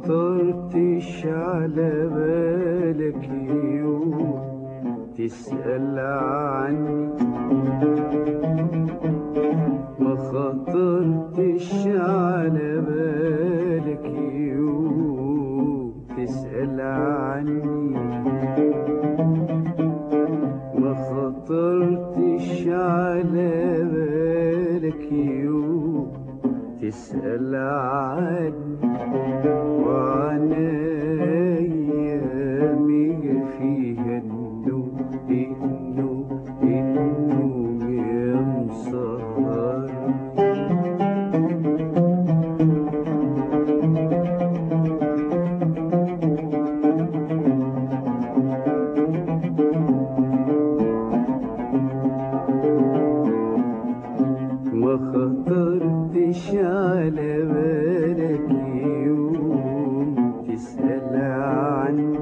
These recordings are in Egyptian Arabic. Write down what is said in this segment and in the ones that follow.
خطرتش على بالك يوم تسأل عني ما خطرتش على بالك يوم تسأل عني ما خطرتش على بالك يوم تسأل عني وعن أيامي فيها النوم النوم النوم يا مسهر ما خطرتش على بالك يوم تسأل عني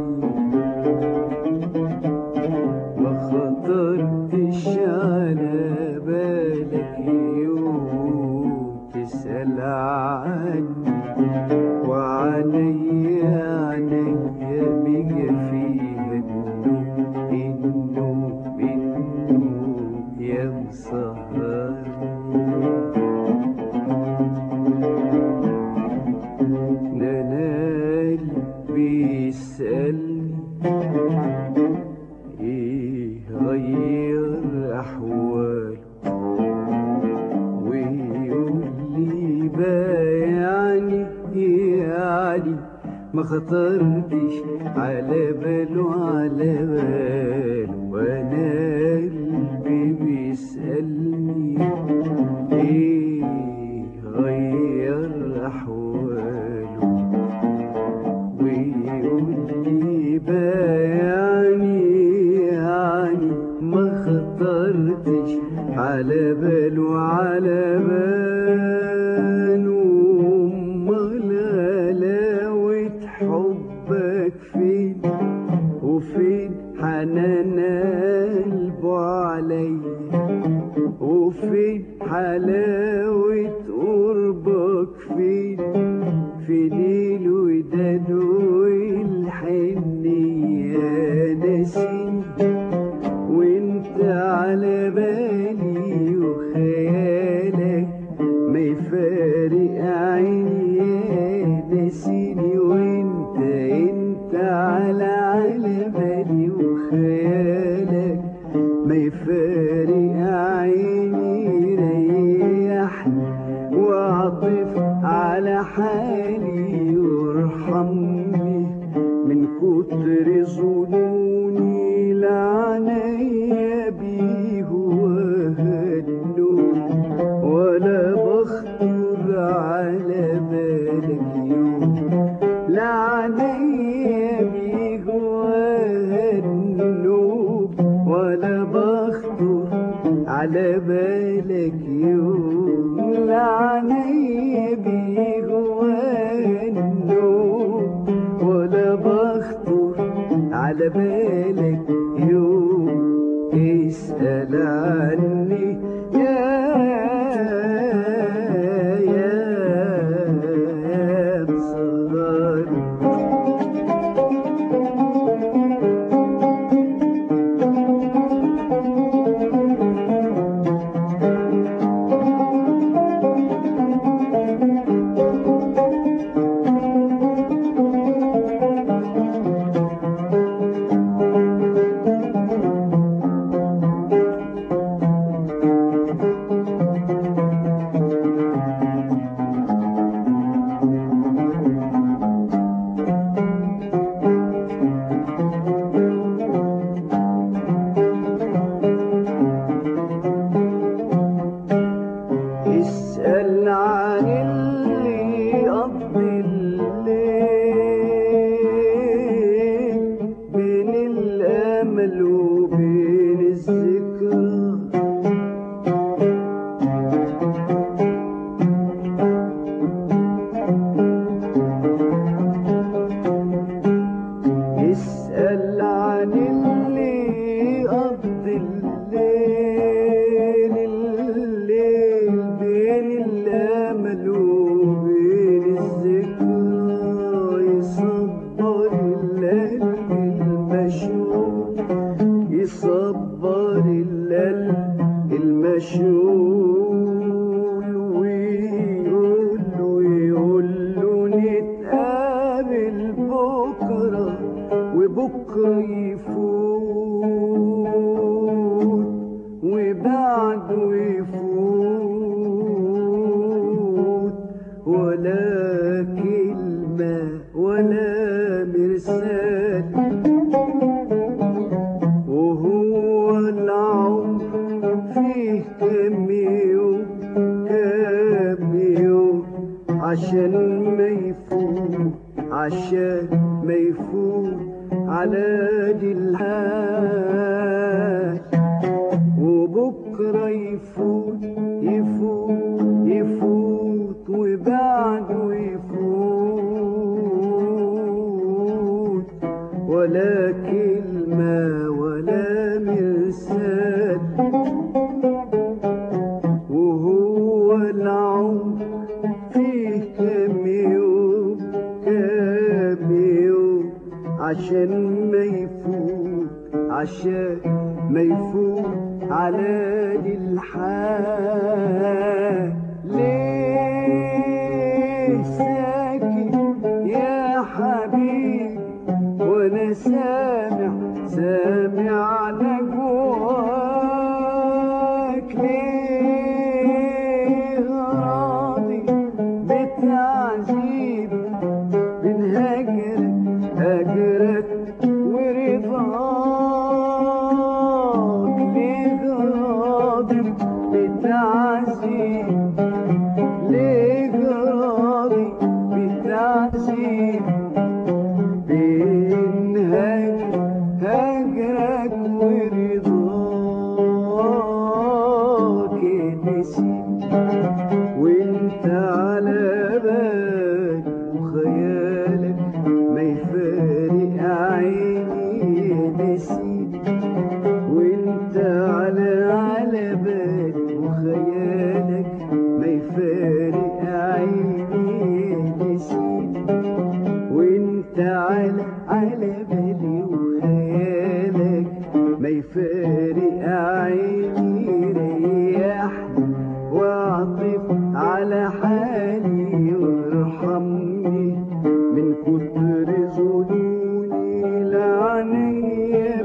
ما خطرتش على بالك يوم تسأل عني وعليا عليا بيا فيها النوم النوم النوم يا مسهر ده انا قلبي يسألني ايه غير احواله ويقول لي بايعني يعني ما خطرتش على باله على باله وانا قلبي بيسألني ايه غير احواله ويقول لي بايعني يعني ما خطرتش على باله على باله امال غلاوة حبك فين وفين حنان قلبه عليا وفين حلاوة قربك فين في ليل وداد والحنية ناسيني وانت على بالي وخيالك ما يفارق عيني ناسيني وانت انت على على بالي وخيالك ما يفارق عيني ريحني واعطف على حالي وارحمني من كتر ظنوني لعنيا بيه وهدنوني ولا بخطر على بالك يوم لعنيا بيه وهدنوب ولا بخطر على بالك يوم لعنيا بيه وهدنوب ولا بخطر على بالك يوم اسأل عني يا يا يا بصراني وبكرة يفوت وبعده يفوت ولا كلمة ولا مرسال وهو العمر فيه كم يوم كم يوم عشان ما يفوت عشان ما يفوت على دي الحال وبكرة يفوت يفوت يفوت وبعده يفوت ولا كلمة ولا مرسال وهو العمر فيه كم يوم كم يوم عشان ما يفوت عشان ما يفوت على دي الحال ليه ساكت يا حبيبي وانا سامع سامع نجواك ليه راضي بتعذيب من هجرك هجرك ورضاك ليه راضي بتعذيب ليه راضي بتعذيب بين هجر هجرك ورضاك نسيت وانت على بالي وخيالك ما يفارق عيني نسيت وانت على على بالي وخيالك ما يفارق عيني نسيت وانت على على بالي وخيالك ما يفارق عيني ريحني واعطف على حالي وارحمني من كتر ظنوني لعنيا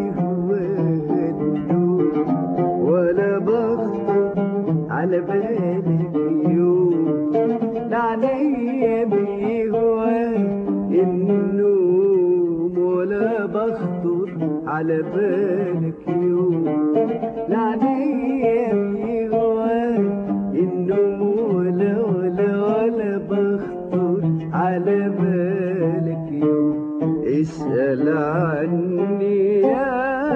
بيهودوا ولا بخطر على بالك يوم لعنيا بيهوان النوم ولا بخطر على بالك يوم لعنيا بيهوان النوم ولا ولا ولا بخطر على بالك يوم اسأل عني يا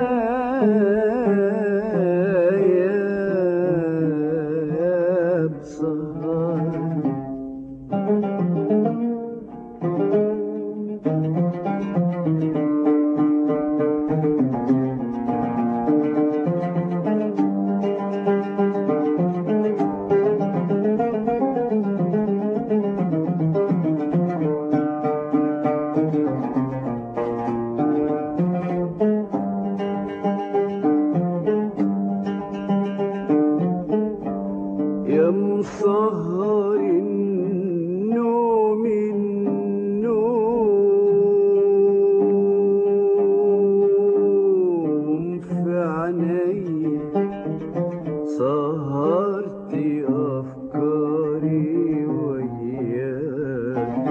يا بصهار يا مسهر النوم النوم في عيني سهرت أفكاري وياك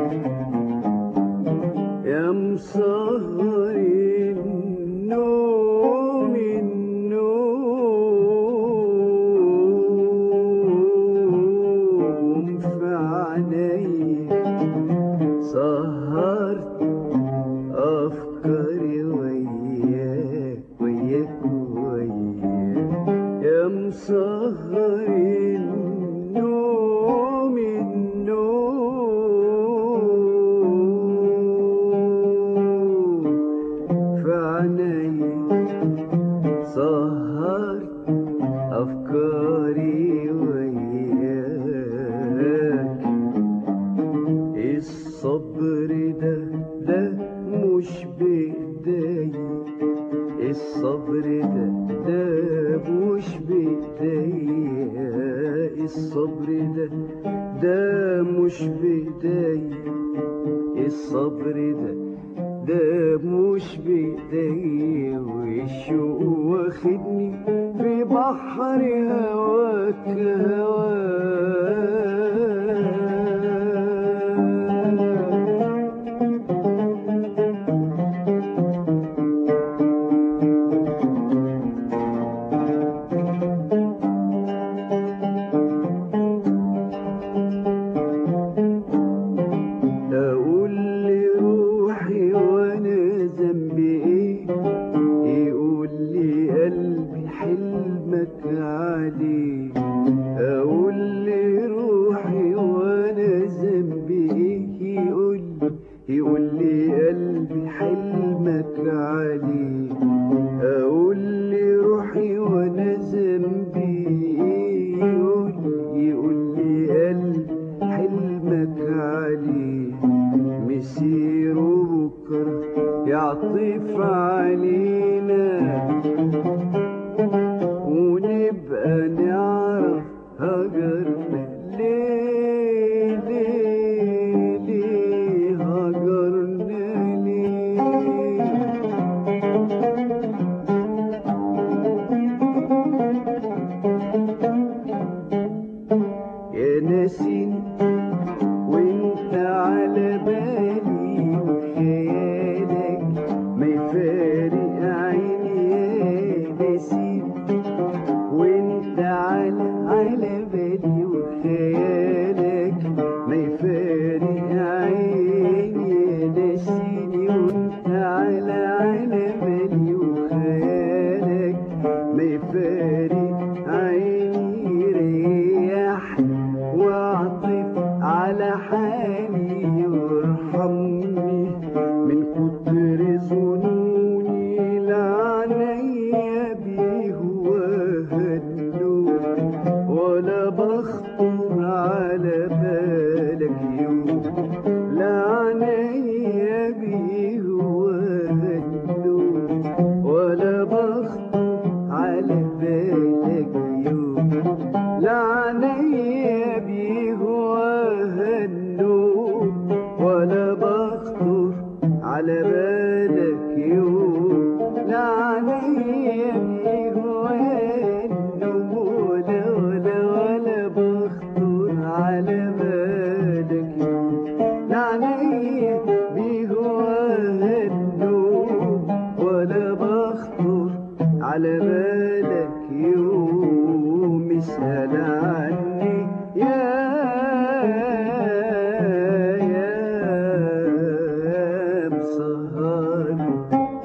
يا مسهر النوم النوم في عيني سهرت أفكاري وياك وياك وياك يا مسهر النوم النوم في عيني سهرت أفكاري وياك الصبر ده ده مش بإيدي الصبر ده ده مش بإيدي الصبر ده ده مش بإيدي الصبر ده ده مش بايدي والشوق واخدني في بحر هواك هواك اقول لي روحي وانا ذنبي ايه يقول لي قلبي حلمك عليه اقول لي روحي وانا ذنبي ايه يقول يقول لي قلبي حلمك عليه اقول لي روحي وانا ذنبي ايه يقول يقول لي قلبي حلمك عليه مسيره بكره يعطف علينا ونبقى نعرف هجرنا ليه ليه ليه هجرنا ليه يا ناسين وانت على بالي وخيالك ما يفارق عيني يا ناسين وانت على على بالي وخيالك ما يفارق عيني يا ناسيني وانت على على بالي وخيالك ما يفارق عيني ريح واعطف على حالي وارحمني من كتر ظنوني لعنيا بيه وهدوك ولا بخطر على بالك يوم لعنيا بيه وهدوك ولا بخطر على بالك يوم لعنيا بيه وهدوك ولا بخطر على بالك يوم لعنيا بيه وهدوك ولا ولا ولا بخطر على بالك يوم لعنيا بيه وهدوك ولا بخطر على بالك يوم اسأل عني يا يا مسهرني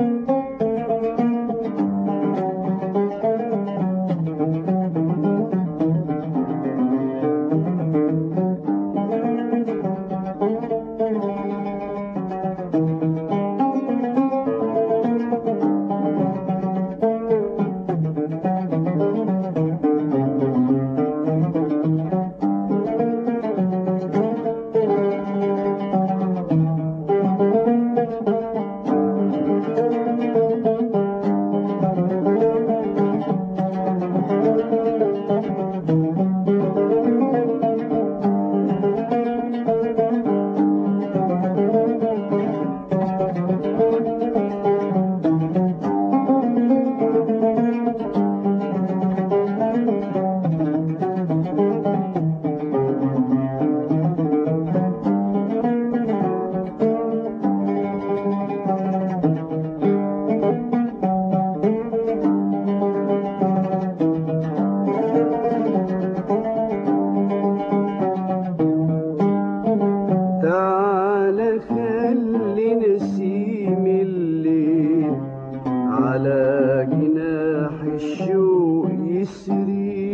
تعال خلي نسيم الليل على جناح الشوق يسري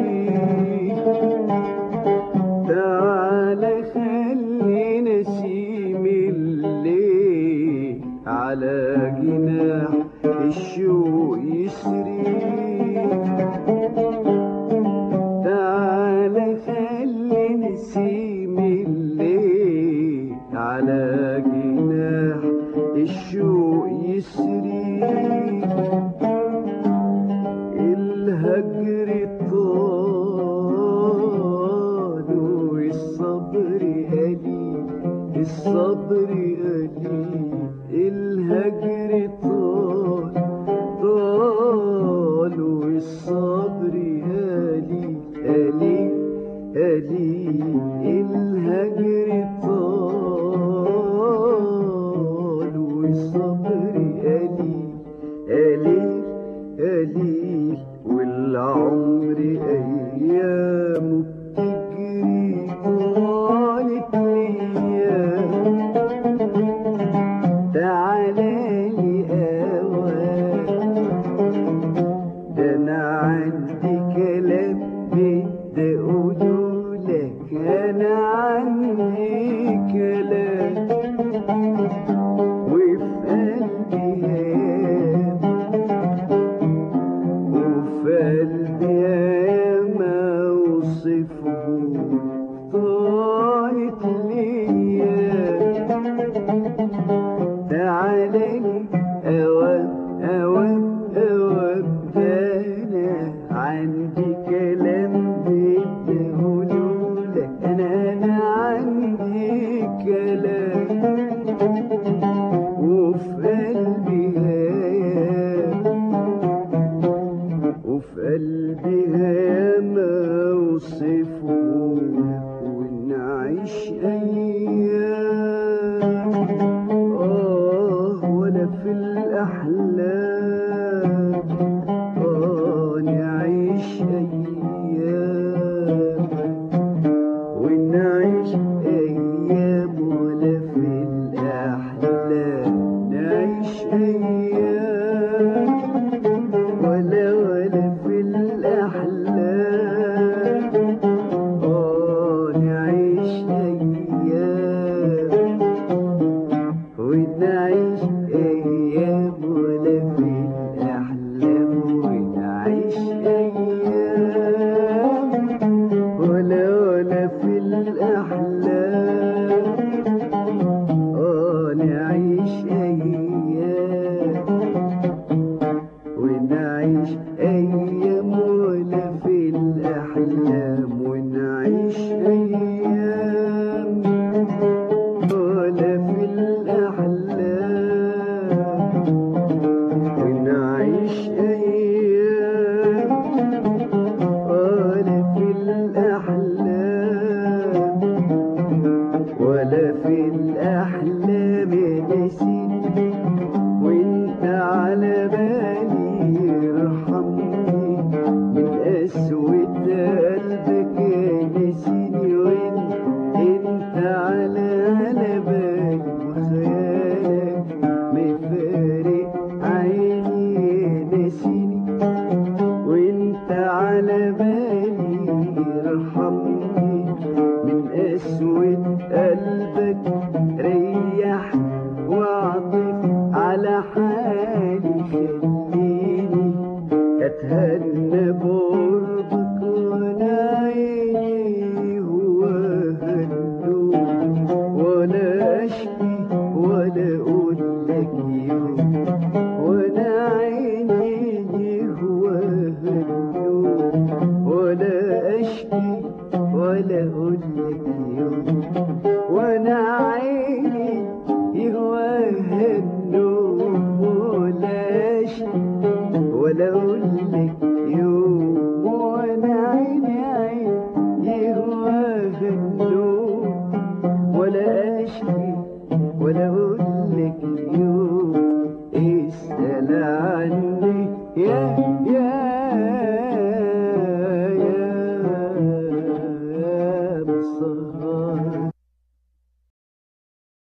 تعال خلي نسيم الليل على جناح الشوق يسري تعال خلي نسيم الليل على جناح الشوق يسري الهجر طال والصبر قليل الصبر والصبر قليل الهجر طال طال والصبر قليل قليل قليل الهجر طال والصبر قليل قليل قليل والعمر أيامه بتجري طالت الأيام تعالى لي أوان ده أنا عندي كلام بدي أقوله لك أنا عندي كلام وفي قلبي هام وفي قلبي ما اوصفه طالت الايام تعالى لي اوام اوام اوام ده انا عندي كلام بدي اقوله لك انا انا عندي كلام وفي قلبي هام وفي قلبي ياما اوصفه ونعيش ايام اه ولا في الاحلام اه نعيش ايام ونعيش ايام ولا في الاحلام نعيش ايام ولا ولا في الأحلام آه نعيش أيام ونعيش أيام ولا في الأحلام ونعيش أيام ولا ولا في الأحلام آه نعيش أيام ونعيش أيام ولا في الأحلام ونعيش أيام ولا في الأحلام ونعيش أيام ولا في الأحلام ولا في الأحلام نسيت وانت على بالي ارحمني من قسوة قلبك نسيني وانت انت على على بالي وخيالك مفارق عيني نسيني وانت على بالي ارحمني من قسوة قلبك ريح واعطف على حالي خليني اتهنى بقربك وانا عيني هو هالنوم ولا اشكي ولا اقول لك يوم وانا عيني هو هالنوم ولا اشكي ولا اقول لك يوم وانا عيني هو